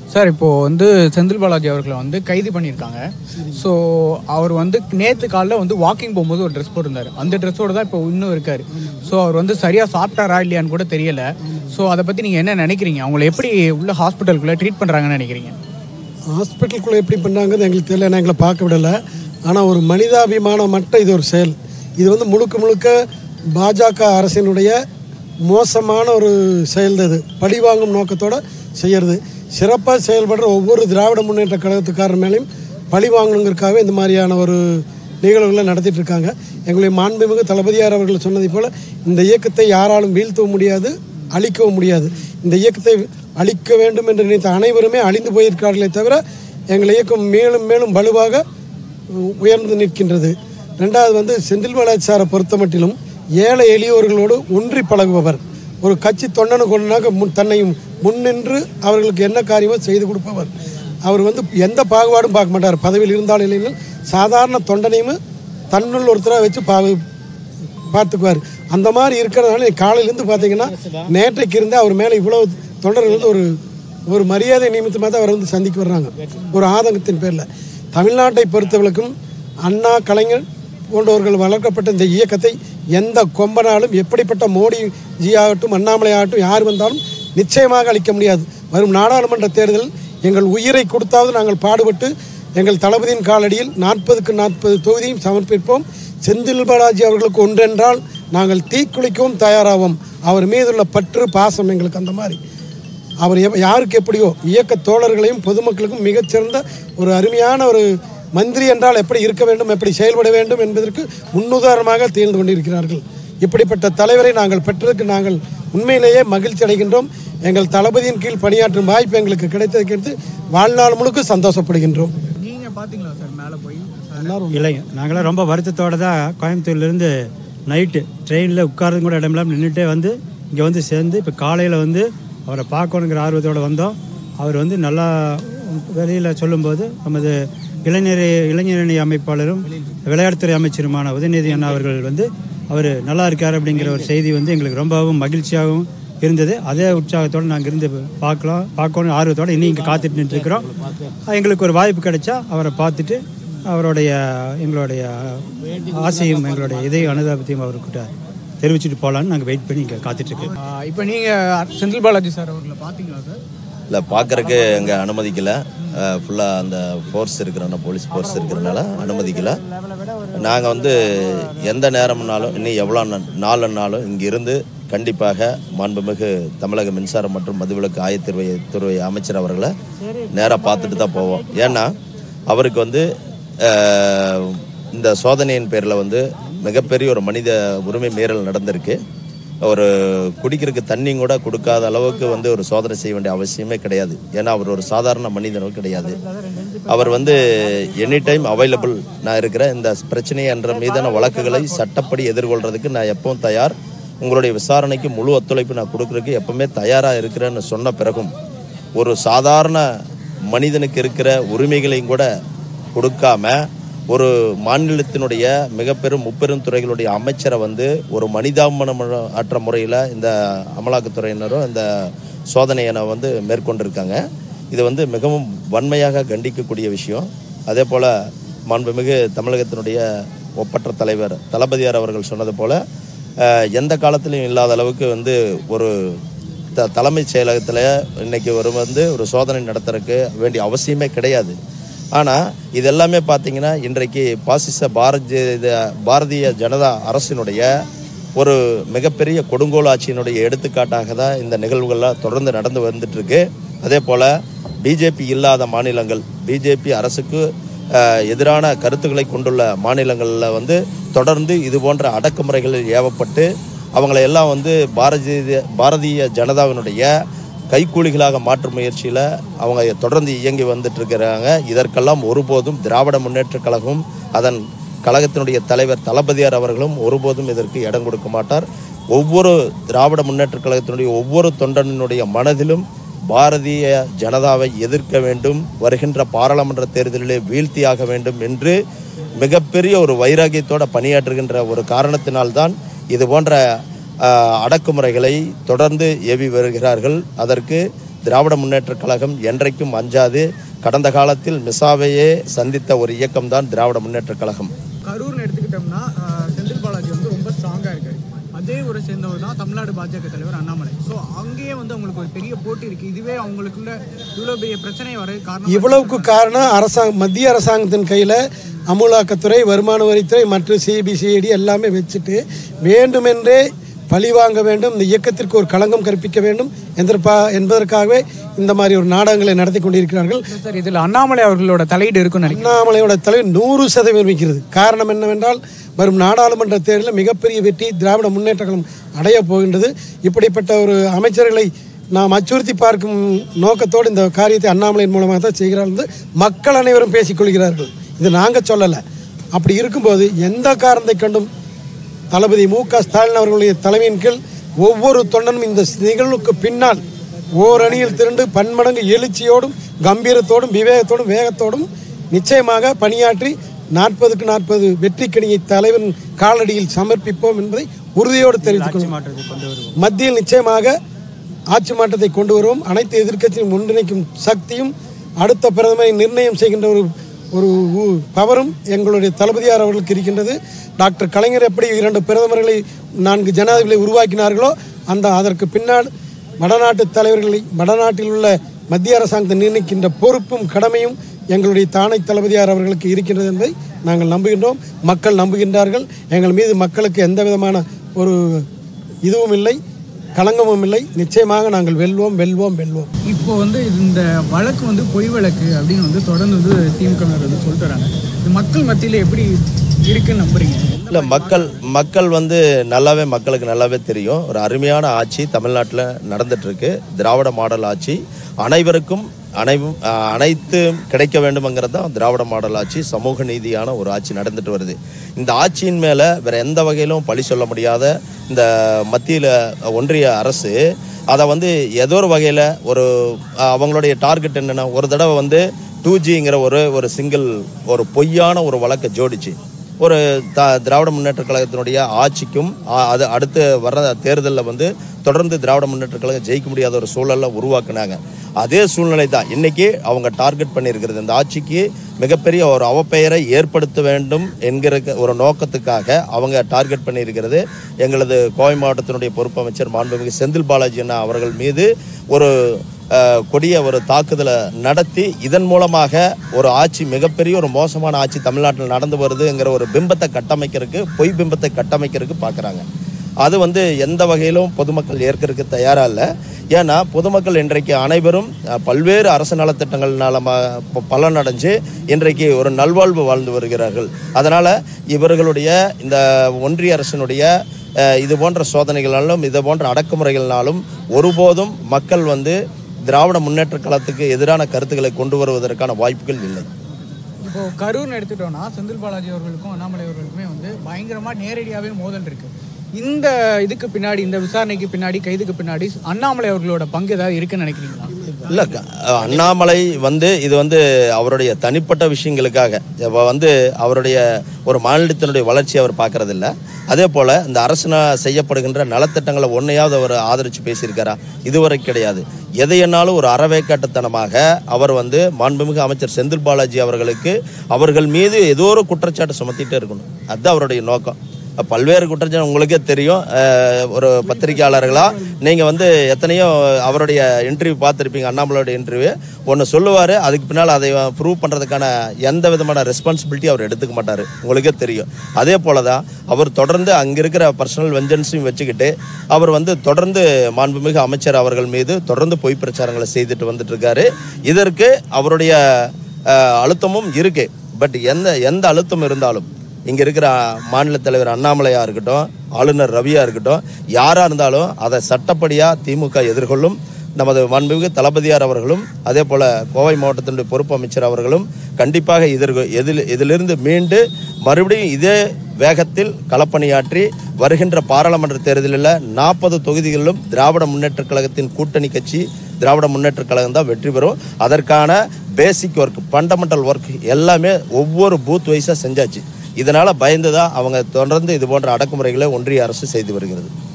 sir இப்போ வந்து செந்தில் பாலாஜி அவர்களை வந்து கைது பண்ணியிருக்காங்க ஸோ அவர் வந்து நேற்று காலைல வந்து வாக்கிங் போகும்போது ஒரு ட்ரெஸ் போட்டிருந்தாரு அந்த ட்ரெஸ்ஸோட தான் இப்போ இன்னும் இருக்காரு ஸோ அவர் வந்து சரியா சாப்பிட்டாரா இல்லையான்னு கூட தெரியல ஸோ அதை பத்தி நீங்க என்ன நினைக்கிறீங்க அவங்களை எப்படி உள்ள ஹாஸ்பிட்டலுக்குள்ள ட்ரீட் பண்றாங்கன்னு நினைக்கிறீங்க ஹாஸ்பிட்டலுக்குள்ளே எப்படி பண்ணாங்கிறது எங்களுக்கு தெரியல ஏன்னா எங்களை பார்க்க விடலை ஆனால் ஒரு மனிதாபிமானம் மட்டும் இது ஒரு செயல் இது வந்து முழுக்க முழுக்க பாஜக அரசினுடைய மோசமான ஒரு செயல் தான் இது பழிவாங்கும் நோக்கத்தோட செய்யறது சிறப்பாக செயல்படுற ஒவ்வொரு திராவிட முன்னேற்ற கழகத்துக்காரர் மேலேயும் பழி வாங்கணுங்கிறதுக்காகவே இந்த மாதிரியான ஒரு நிகழ்வுகளை நடத்திட்டு இருக்காங்க எங்களுடைய மாண்புமிகு தளபதியார் அவர்கள் சொன்னதை போல இந்த இயக்கத்தை யாராலும் வீழ்த்தவும் முடியாது அழிக்கவும் முடியாது இந்த இயக்கத்தை அழிக்க வேண்டும் என்று நினைத்த அனைவருமே அழிந்து போயிருக்கிறார்களே தவிர எங்கள் இயக்கம் மேலும் மேலும் வலுவாக உ- உயர்ந்து நிற்கின்றது ரெண்டாவது வந்து செந்தில் பாலாஜி சாரை பொறுத்த மட்டிலும் ஏழை எளியோர்களோடு ஒன்றி பழகுபவர் ஒரு கட்சி தொண்டனு கொண்டாக முன் தன்னையும் முன்னின்று அவர்களுக்கு என்ன காரியமோ செய்து கொடுப்பவர் அவர் வந்து எந்த பாகுபாடும் பார்க்க மாட்டார் பதவியில் இருந்தாலும் இல்லைன்னு சாதாரண தொண்டனையும் தன்னுள் ஒருத்தராக வச்சு பா பார்த்துக்குவார் அந்த மாதிரி இருக்கிறதுனால காலையிலேருந்து பார்த்தீங்கன்னா நேற்றைக்கு இருந்து அவர் மேலே இவ்வளோ தொண்டர்கள் வந்து ஒரு ஒரு மரியாதை நிமித்தமாக தான் அவர் வந்து சந்திக்க வர்றாங்க ஒரு ஆதங்கத்தின் பேரில் தமிழ்நாட்டை பொறுத்தவரைக்கும் அண்ணா கலைஞர் போன்றவர்கள் வளர்க்கப்பட்ட இந்த இயக்கத்தை எந்த கொம்பனாலும் எப்படிப்பட்ட மோடி ஜி ஆகட்டும் அண்ணாமலை ஆகட்டும் யார் வந்தாலும் நிச்சயமாக அளிக்க முடியாது வரும் நாடாளுமன்ற தேர்தல் எங்கள் உயிரை கொடுத்தாவது நாங்கள் பாடுபட்டு எங்கள் தளபதியின் காலடியில் நாற்பதுக்கு நாற்பது தொகுதியும் சமர்ப்பிப்போம் செந்தில் பாலாஜி அவர்களுக்கு ஒன்றென்றால் நாங்கள் தீக்குளிக்கவும் தயாராவோம் அவர் மீதுள்ள பற்று பாசம் எங்களுக்கு அந்த மாதிரி அவர் எவ- யாருக்கு எப்படியோ இயக்க தோழர்களையும் பொதுமக்களுக்கும் மிகச்சிறந்த ஒரு அருமையான ஒரு மந்திரி என்றால் எப்படி இருக்க வேண்டும் எப்படி செயல்பட வேண்டும் என்பதற்கு முன்னுதாரணமாக திகழ்ந்து கொண்டிருக்கிறார்கள் இப்படிப்பட்ட தலைவரை நாங்கள் பெற்றதற்கு நாங்கள் உண்மையிலேயே மகிழ்ச்சி அடைகின்றோம் எங்கள் தளபதியின் கீழ் பணியாற்றும் வாய்ப்பு எங்களுக்கு கிடைத்ததற்கு வாழ்நாள் முழுக்க சந்தோஷப்படுகின்றோம் நீங்க பாத்தீங்களா சார் மேல போய் இல்லைங்க நாங்களாம் ரொம்ப வருத்தத்தோட தான் கோயம்புத்தூர்லேருந்து நைட்டு ட்ரெயினில் உட்கார்றது கூட இடம் இல்லாமல் நின்றுட்டே வந்து இங்கே வந்து சேர்ந்து இப்போ காலையில் வந்து அவரை பார்க்கணுங்கிற ஆர்வத்தோடு வந்தோம் அவர் வந்து நல்லா வெளியில் சொல்லும்போது நமது இளைஞர் இளைஞரணி அமைப்பாளரும் விளையாட்டுத்துறை அமைச்சருமான உதயநிதி அண்ணா அவர்கள் வந்து அவர் நல்லா இருக்கார் அப்படிங்கிற ஒரு செய்தி வந்து எங்களுக்கு ரொம்பவும் மகிழ்ச்சியாகவும் இருந்தது அதே உற்சாகத்தோடு நாங்கள் இருந்து பார்க்கலாம் பார்க்கணும் ஆர்வத்தோடு இன்னும் இங்கே காத்துட்டு நின்றுருக்கிறோம் எங்களுக்கு ஒரு வாய்ப்பு கிடைச்சா அவரை பார்த்துட்டு அவருடைய எங்களுடைய ஆசையும் எங்களுடைய இதய அனுதாபத்தையும் அவர்கிட்ட தெரிவிச்சுட்டு போகலான்னு நாங்கள் வெயிட் பண்ணி இங்கே காத்துட்ருக்கோம் ஆஹ் இப்போ நீங்க செந்தில் பாலாஜி சார் அவர்களை பாத்தீங்களா சார் இல்லை பார்க்கறக்கு அங்கே அனுமதிக்கல ஃபுல்லாக அந்த ஃபோர்ஸ் இருக்கிறனால போலீஸ் ஃபோர்ஸ் இருக்கிறனால அனுமதிக்கல நாங்கள் வந்து எந்த நேரம்னாலும் இன்னும் எவ்வளோ நாளுன்னாலும் இங்கே இருந்து கண்டிப்பாக மாண்புமிகு தமிழக மின்சாரம் மற்றும் மதுவிலக்கு ஆயத்தீர்வை துறை அமைச்சர் அவர்களை நேராக பார்த்துட்டு தான் போவோம் ஏன்னா அவருக்கு வந்து அஹ், இந்த சோதனையின் பேரில் வந்து மிகப்பெரிய ஒரு மனித உரிமை மீறல் நடந்திருக்கு ஒரு குடிக்கிறதுக்கு தண்ணி கூட கொடுக்காத அளவுக்கு வந்து ஒரு சோதனை செய்ய வேண்டிய அவசியமே கிடையாது ஏன்னா அவர் ஒரு சாதாரண மனிதனும் கிடையாது அவர் வந்து எனி டைம் அவைலபிள் நான் இருக்கிறேன் இந்த பிரச்சனை என்ற மீதான வழக்குகளை சட்டப்படி எதிர்கொள்றதுக்கு நான் எப்பவும் தயார் உங்களுடைய விசாரணைக்கு முழு ஒத்துழைப்பு நான் கொடுக்கறதுக்கு எப்பவுமே தயாராக இருக்கிறேன்னு சொன்ன பிறகும் ஒரு சாதாரண மனிதனுக்கு இருக்கிற உரிமைகளையும் கூட கொடுக்காம ஒரு மாநிலத்தினுடைய மிக பெரும் முப்பெரும் துறைகளுடைய அமைச்சரை வந்து ஒரு மனிதாபனம் அற்ற முறையில் இந்த அமலாக்கத்துறையினரும் இந்த சோதனையை வந்து மேற்கொண்டிருக்காங்க இது வந்து மிகவும் வன்மையாக கண்டிக்கக்கூடிய விஷயம் அதே போல் மாண்புமிகு தமிழகத்தினுடைய ஒப்பற்ற தலைவர் தளபதியார் அவர்கள் சொன்னது போல அஹ், எந்த காலத்திலும் இல்லாத அளவுக்கு வந்து ஒரு த தலைமைச் செயலகத்தில் இன்னைக்கு ஒரு வந்து ஒரு சோதனை நடத்துறதுக்கு வேண்டிய அவசியமே கிடையாது ஆனால் இது எல்லாமே பார்த்தீங்கன்னா இன்றைக்கு பாசிச பாரதிய பாரதிய ஜனதா அரசினுடைய ஒரு மிகப்பெரிய கொடுங்கோல் ஆட்சியினுடைய எடுத்துக்காட்டாக தான் இந்த நிகழ்வுகள்லாம் தொடர்ந்து நடந்து வந்துட்டு இருக்கு அதே போல் பிஜேபி இல்லாத மாநிலங்கள் பிஜேபி அரசுக்கு அஹ், எதிரான கருத்துக்களை கொண்டுள்ள மாநிலங்களில் வந்து தொடர்ந்து இது போன்ற அடக்குமுறைகளில் ஏவப்பட்டு அவங்களை எல்லாம் வந்து பாரதிய பாரதிய ஜனதாவினுடைய கைக்கூலிகளாக மாற்றும் முயற்சியில் அவங்க தொடர்ந்து இயங்கி வந்துட்டு இருக்கிறாங்க இதற்கெல்லாம் ஒருபோதும் திராவிட முன்னேற்றக் கழகம் அதன் கழகத்தினுடைய தலைவர் தளபதியார் அவர்களும் ஒருபோதும் இதற்கு இடம் கொடுக்க மாட்டார் ஒவ்வொரு திராவிட முன்னேற்றக் கழகத்தினுடைய ஒவ்வொரு தொண்டனினுடைய மனதிலும் பாரதிய ஜனதாவை எதிர்க்க வேண்டும் வருகின்ற பாராளுமன்ற தேர்தலிலே வீழ்த்தியாக வேண்டும் என்று மிகப்பெரிய ஒரு வைராகியத்தோட பணியாற்றுகின்ற ஒரு காரணத்தினால்தான் இது போன்ற ஆஹ், அடக்குமுறைகளை தொடர்ந்து ஏவி வருகிறார்கள் அதற்கு திராவிட முன்னேற்றக் கழகம் என்றைக்கும் அஞ்சாது கடந்த காலத்தில் மிசாவையே சந்தித்த ஒரு இயக்கம்தான் திராவிட முன்னேற்றக் கழகம் கரூர்னு எடுத்துக்கிட்டோம்னா ஆஹ், செந்தில் பாலாஜி வந்து ரொம்ப ஸ்ட்ராங்காக இருக்காரு அதே ஊரை சேர்ந்தவர் தான் தமிழ்நாடு பாஜக தலைவர் அண்ணாமலை ஸோ அங்கேயே வந்து அவங்களுக்கு ஒரு பெரிய போட்டி இருக்கு இதுவே அவங்களுக்குள்ள இவ்வளோ பெரிய பிரச்சனை வர காரணம் இவ்வளவுக்கு காரணம் அரசாங்க மத்திய அரசாங்கத்தின் கையில் அமலாக்கத்துறை வருமான வரித்துறை மற்றும் சிபிசிஐடி எல்லாமே வச்சுட்டு வேண்டுமென்றே பழி வாங்க வேண்டும் இந்த இயக்கத்திற்கு ஒரு களங்கம் கற்பிக்க வேண்டும் என்பதற்கா என்பதற்காகவே இந்த மாதிரி ஒரு நாடகங்களை நடத்தி கொண்டிருக்கிறார்கள் சார் இதில் அண்ணாமலை அவர்களோட தலையீடு இருக்குன்னு நினைக்கிறேன் அண்ணாமலையோட தலைவர் நூறு சதவீதம் இருக்கிறது காரணம் என்னவென்றால் வரும் நாடாளுமன்ற தேர்தலில் மிகப்பெரிய வெற்றி திராவிட முன்னேற்ற கழகம் அடைய போகின்றது இப்படிப்பட்ட ஒரு அமைச்சர்களை நாம் அச்சுறுத்தி பார்க்கும் நோக்கத்தோடு இந்த காரியத்தை அண்ணாமலையின் மூலமாக தான் செய்கிறார்கள் என்று மக்கள் அனைவரும் பேசிக்கொள்கிறார்கள் இது நாங்கள் சொல்லலை அப்படி இருக்கும்போது எந்த காரணத்தை கண்டும் தளபதி மு க ஸ்டாலின் அவர்களுடைய தலைமையின் கீழ் ஒவ்வொரு தொண்டனும் இந்த நிகழ்வுக்கு பின்னால் ஓர் அணியில் திரண்டு பன்மடங்கு எழுச்சியோடும் கம்பீரத்தோடும் விவேகத்தோடும் வேகத்தோடும் நிச்சயமாக பணியாற்றி நாற்பதுக்கு நாற்பது வெற்றிக்கணியை தலைவன் காலடியில் சமர்ப்பிப்போம் என்பதை உறுதியோடு தெரிவித்துக் கொள்வோம் மாற்றத்தை கொண்டு வருவோம் மத்தியில் நிச்சயமாக ஆட்சி மாற்றத்தை கொண்டு வருவோம் அனைத்து எதிர்க்கட்சியும் ஒன்றிணைக்கும் சக்தியும் அடுத்த பிரதமரை நிர்ணயம் செய்கின்ற ஒரு ஒரு ஊ- பவரும் எங்களுடைய தளபதியார் அவர்களுக்கு இருக்கின்றது டாக்டர் கலைஞர் எப்படி இரண்டு பிரதமர்களை நான்கு ஜனாதிபதிகளை உருவாக்கினார்களோ அந்த அதற்கு பின்னால் வடநாட்டு தலைவர்களை வடநாட்டில் உள்ள மத்திய அரசாங்கத்தை நிர்ணயிக்கின்ற பொறுப்பும் கடமையும் எங்களுடைய தானை தளபதியார் அவர்களுக்கு இருக்கின்றது என்பதை நாங்கள் நம்புகின்றோம் மக்கள் நம்புகின்றார்கள் எங்கள் மீது மக்களுக்கு எந்த விதமான ஒரு இதுவும் இல்லை களங்கமும் இல்லை நிச்சயமாக நாங்கள் வெல்வோம் வெல்வோம் வெல்வோம் இப்போ வந்து இந்த வழக்கு வந்து பொய் வழக்கு அப்படின்னு வந்து தொடர்ந்து வந்து திமுக வந்து சொல்லிட்டு வராங்க இது மக்கள் மத்தியில் எப்படி இருக்குன்னு நம்புறீங்க இல்லை மக்கள் மக்கள் வந்து நல்லாவே மக்களுக்கு நல்லாவே தெரியும் ஒரு அருமையான ஆட்சி தமிழ்நாட்டில் நடந்துட்டு இருக்கு திராவிட மாடல் ஆட்சி அனைவருக்கும் அனைவும் அஹ், அனைத்தும் கிடைக்க வேண்டும்ங்கிறது தான் திராவிட மாடல் ஆட்சி சமூக நீதியான ஒரு ஆட்சி நடந்துட்டு வருது இந்த ஆட்சியின் மேலே வேற எந்த வகையிலும் பழி சொல்ல முடியாத இந்த மத்தியில் ஒன்றிய அரசு அதை வந்து ஏதோ ஒரு வகையில் ஒரு அஹ், அவங்களுடைய டார்கெட் என்னென்னா ஒரு தடவை வந்து டூ ஜிங்கிற ஒரு ஒரு சிங்கிள் ஒரு பொய்யான ஒரு வழக்கை ஜோடிச்சு ஒரு த திராவிட முன்னேற்ற கழகத்தினுடைய ஆட்சிக்கும் ஆ- அது அடுத்து வர்ற தேர்தலில் வந்து தொடர்ந்து திராவிட முன்னேற்ற கழகம் ஜெயிக்க முடியாத ஒரு சூழலை உருவாக்குனாங்க அதே சூழ்நிலை தான் இன்னைக்கு அவங்க டார்கெட் பண்ணியிருக்கிறது இந்த ஆட்சிக்கு மிகப்பெரிய ஒரு அவப்பெயரை ஏற்படுத்த வேண்டும் என்கிற க- ஒரு நோக்கத்துக்காக அவங்க டார்கெட் பண்ணியிருக்கிறது எங்களது கோவை மாவட்டத்தினுடைய பொறுப்பு அமைச்சர் மாண்புமிகு செந்தில் பாலாஜி அண்ணா அவர்கள் மீது ஒரு அஹ், கொடிய ஒரு தாக்குதலை நடத்தி இதன் மூலமாக ஒரு ஆட்சி மிகப்பெரிய ஒரு மோசமான ஆட்சி தமிழ்நாட்டில் நடந்து வருதுங்கிற ஒரு பிம்பத்தை கட்டமைக்கிறதுக்கு பொய் பிம்பத்தை கட்டமைக்கிறதுக்கு பார்க்குறாங்க அது வந்து எந்த வகையிலும் பொதுமக்கள் ஏற்கிறதுக்கு தயாரா இல்லை ஏன்னா பொதுமக்கள் இன்றைக்கு அனைவரும் அஹ், பல்வேறு அரசு நலத்திட்டங்கள்னால ம- ப- பலனடைஞ்சு இன்றைக்கு ஒரு நல்வாழ்வு வாழ்ந்து வருகிறார்கள் அதனால இவர்களுடைய இந்த ஒன்றிய அரசினுடைய அஹ், இது போன்ற சோதனைகளாலும் இது போன்ற அடக்குமுறைகளாலும் ஒருபோதும் மக்கள் வந்து திராவிட முன்னேற்ற கழகத்துக்கு எதிரான கருத்துக்களை கொண்டு வருவதற்கான வாய்ப்புகள் இல்லை இப்போ கரூர்னு எடுத்துட்டோம்னா செந்தில் பாலாஜி அவர்களுக்கும் அண்ணாமலை அவர்களுக்குமே வந்து பயங்கரமா நேரடியாகவே மோதல் இருக்கு இந்த இதுக்கு பின்னாடி இந்த விசாரணைக்கு பின்னாடி கைதுக்கு பின்னாடி அண்ணாமலை அவர்களோட பங்கு ஏதாவது இருக்குன்னு நினைக்கிறீங்களா இல்ல க- அண்ணாமலை வந்து இது வந்து அவருடைய தனிப்பட்ட விஷயங்களுக்காக இப்ப வந்து அவருடைய ஒரு மாநிலத்தினுடைய வளர்ச்சி அவர் பார்க்கறது இல்ல அதே போல இந்த அரசு செய்யப்படுகின்ற நலத்திட்டங்களை ஒன்னையாவது அவர் ஆதரிச்சு பேசியிருக்காரா இதுவரை கிடையாது எதையென்னாலும் ஒரு அறவேக்காட்டுத்தனமாக அவர் வந்து மாண்புமிகு அமைச்சர் செந்தில் பாலாஜி அவர்களுக்கு அவர்கள் மீது ஏதோ ஒரு குற்றச்சாட்டு சுமத்திட்டே இருக்கணும் அதுதான் அவருடைய நோக்கம் பல்வேறு குற்றச்சாட்டு உங்களுக்கே தெரியும் அஹ், ஒரு பத்திரிகையாளர்களா நீங்க வந்து எத்தனையோ அவருடைய இன்டர்வியூ பார்த்துருப்பீங்க அண்ணாமலையோட இன்டர்வியூ ஒன்று சொல்லுவார் அதுக்கு பின்னால் அதை ப்ரூவ் பண்ணுறதுக்கான எந்த விதமான ரெஸ்பான்சிபிலிட்டி அவர் எடுத்துக்க மாட்டார் உங்களுக்கே தெரியும் அதே போல தான் அவர் தொடர்ந்து அங்கே இருக்கிற பர்சனல் வெஞ்சன்ஸையும் வச்சுக்கிட்டு அவர் வந்து தொடர்ந்து மாண்புமிகு அமைச்சர் அவர்கள் மீது தொடர்ந்து பொய் பிரச்சாரங்களை செய்துட்டு வந்துட்டு இருக்காரு இதற்கு அவருடைய அஹ், அழுத்தமும் இருக்கு பட் எந்த எந்த அழுத்தம் இருந்தாலும் இங்கே இருக்கிற மாநில தலைவர் அண்ணாமலையாக இருக்கட்டும் ஆளுநர் ரவியாக இருக்கட்டும் யாராக இருந்தாலும் அதை சட்டப்படியாக திமுக எதிர்கொள்ளும் நமது மாண்புமிகு தளபதியார் அவர்களும் அதே போல் கோவை மாவட்டத்தினுடைய பொறுப்பு அமைச்சர் அவர்களும் கண்டிப்பாக எதிர்கொ எதில் இதிலிருந்து மீண்டு மறுபடியும் இதே வேகத்தில் களப்பணியாற்றி வருகின்ற பாராளுமன்ற தேர்தலில் நாற்பது தொகுதிகளிலும் திராவிட முன்னேற்ற கழகத்தின் கூட்டணி கட்சி திராவிட முன்னேற்ற கழகம் தான் வெற்றி பெறும் அதற்கான பேசிக் ஒர்க் ஃபண்டமெண்டல் ஒர்க் எல்லாமே ஒவ்வொரு பூத் வைஸாக செஞ்சாச்சு இதனால பயந்து தான் அவங்க தொடர்ந்து இது போன்ற அடக்குமுறைகளை ஒன்றிய அரசு செய்து வருகிறது